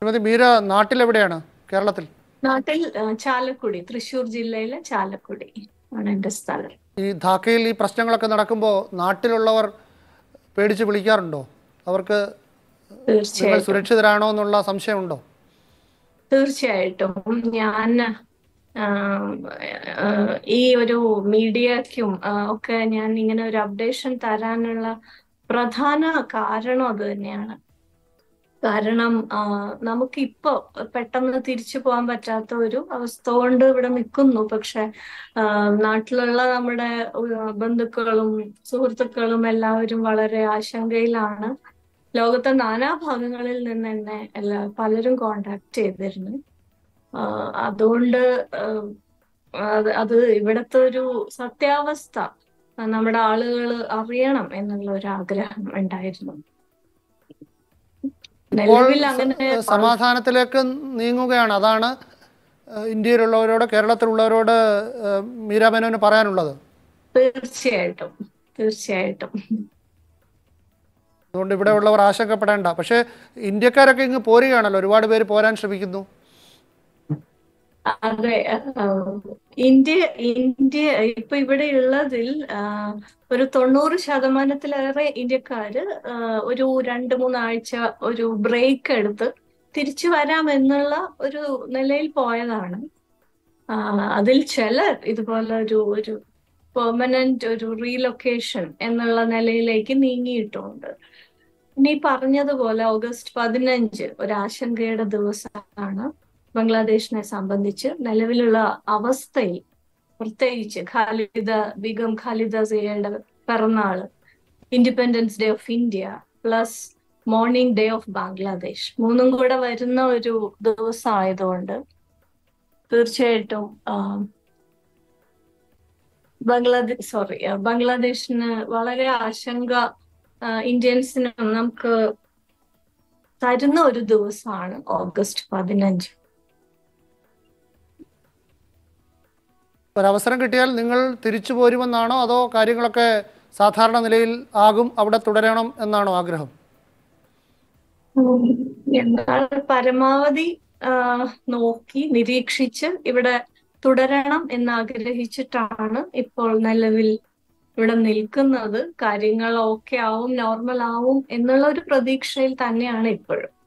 ശ്രീമതി മീര നാട്ടിലെവിടെയാണ് കേരളത്തിൽ നാട്ടിൽ ആ, ചാലക്കുടി തൃശ്ശൂർ ജില്ലയിലെ ചാലക്കുടി ആണ് എൻ്റെ സ്ഥലം ഈ ധാക്കയിൽ ഈ പ്രശ്നങ്ങളൊക്കെ നടക്കുമ്പോൾ നാട്ടിലുള്ളവർ പേടിച്ച് വിളിക്കാറുണ്ടോ അവർക്ക് നിങ്ങൾ തീർച്ചയായിട്ടും സുരക്ഷിതരാണോ എന്നുള്ള സംശയമുണ്ടോ തീർച്ചയായിട്ടും ഞാൻ ആ, ആ, ഈ ഒരു മീഡിയക്കും ആ, ഒക്കെ ഞാൻ ഇങ്ങനെ ഒരു അപ്ഡേഷൻ തരാനുള്ള പ്രധാന കാരണം അത് തന്നെയാണ് കാരണം ആ, നമുക്കിപ്പോ പെട്ടെന്ന് തിരിച്ചു പോകാൻ പറ്റാത്ത ഒരു അവസ്ഥ കൊണ്ട് ഇവിടെ നിൽക്കുന്നു പക്ഷെ ആ, നാട്ടിലുള്ള നമ്മുടെ ഉ- ബന്ധുക്കളും സുഹൃത്തുക്കളും എല്ലാവരും വളരെ ആശങ്കയിലാണ് ലോകത്തെ നാനാഭാഗങ്ങളിൽ നിന്ന് എന്നെ എല്ലാ പലരും കോണ്ടാക്ട് ചെയ്തിരുന്നു ആ, അതുകൊണ്ട് ആ, അത് അത് ഇവിടുത്തെ ഒരു സത്യാവസ്ഥ ആ, നമ്മുടെ ആളുകൾ അറിയണം എന്നുള്ള ഒരു ആഗ്രഹം ഉണ്ടായിരുന്നു ഇപ്പോൾ നിലവിൽ അങ്ങനെ സ- സമാധാനത്തിലേക്ക് നീങ്ങുകയാണ് അതാണ് ഏഹ്, ഇന്ത്യയിലുള്ളവരോട് കേരളത്തിലുള്ളവരോട് ഏഹ്, മീര മേനോന് പറയാനുള്ളത് തീർച്ചയായിട്ടും തീർച്ചയായിട്ടും അതുകൊണ്ട് ഇവിടെ ഉള്ളവർ ആശങ്കപ്പെടേണ്ട പക്ഷേ ഇന്ത്യക്കാരൊക്കെ ഇങ്ങ് പോരുകയാണല്ലോ ഒരുപാട് പേര് പോരാൻ ശ്രമിക്കുന്നു അതെ ആ, ഇന്ത്യ ഇന്ത്യ ഇപ്പൊ ഇവിടെ ഉള്ളതിൽ ആ, ഒരു തൊണ്ണൂറ് ശതമാനത്തിലേറെ ഇന്ത്യക്കാര് ആ, ഒരു രണ്ട് മൂന്നാഴ്ച ഒരു ബ്രേക്ക് എടുത്ത് തിരിച്ചു വരാം എന്നുള്ള ഒരു നിലയിൽ പോയതാണ് ആ, അതിൽ ചിലർ ഇതുപോലെ ഒരു ഒരു പെർമനന്റ് ഒരു റീലൊക്കേഷൻ എന്നുള്ള നിലയിലേക്ക് നീങ്ങിയിട്ടുണ്ട് ഇനി പറഞ്ഞതുപോലെ ഓഗസ്റ്റ് പതിനഞ്ച് ഒരു ആശങ്കയുടെ ദിവസമാണ് ബംഗ്ലാദേശിനെ സംബന്ധിച്ച് നിലവിലുള്ള അവസ്ഥയിൽ പ്രത്യേകിച്ച് ഖാലിദ ബീഗം ഖാലിദ സിയയുടെ പിറന്നാള് independence day of India plus mourning day of Bangladesh മൂന്നും കൂടെ വരുന്ന ഒരു ദിവസം ആയതുകൊണ്ട് തീർച്ചയായിട്ടും ബംഗ്ലാദേശ് സോറി ബംഗ്ലാദേശിന് വളരെ ആശങ്ക ആ, ഇന്ത്യൻസിനും നമുക്ക് തരുന്ന ഒരു ദിവസമാണ് ഓഗസ്റ്റ് പതിനഞ്ച് ഒരവസരം കിട്ടിയാൽ നിങ്ങൾ തിരിച്ചു പോരുമെന്നാണോ അതോ കാര്യങ്ങളൊക്കെ സാധാരണ നിലയിൽ ആകും അവിടെ തുടരണം എന്നാണോ ആഗ്രഹം ഞങ്ങൾ പരമാവധി ആ, നോക്കി നിരീക്ഷിച്ച് ഇവിടെ തുടരണം എന്ന് ആഗ്രഹിച്ചിട്ടാണ് ഇപ്പോൾ നിലവിൽ ഇവിടെ നിൽക്കുന്നത് കാര്യങ്ങൾ ഓക്കെ ആവും നോർമൽ ആവും എന്നുള്ള ഒരു പ്രതീക്ഷയിൽ തന്നെയാണ് ഇപ്പോഴും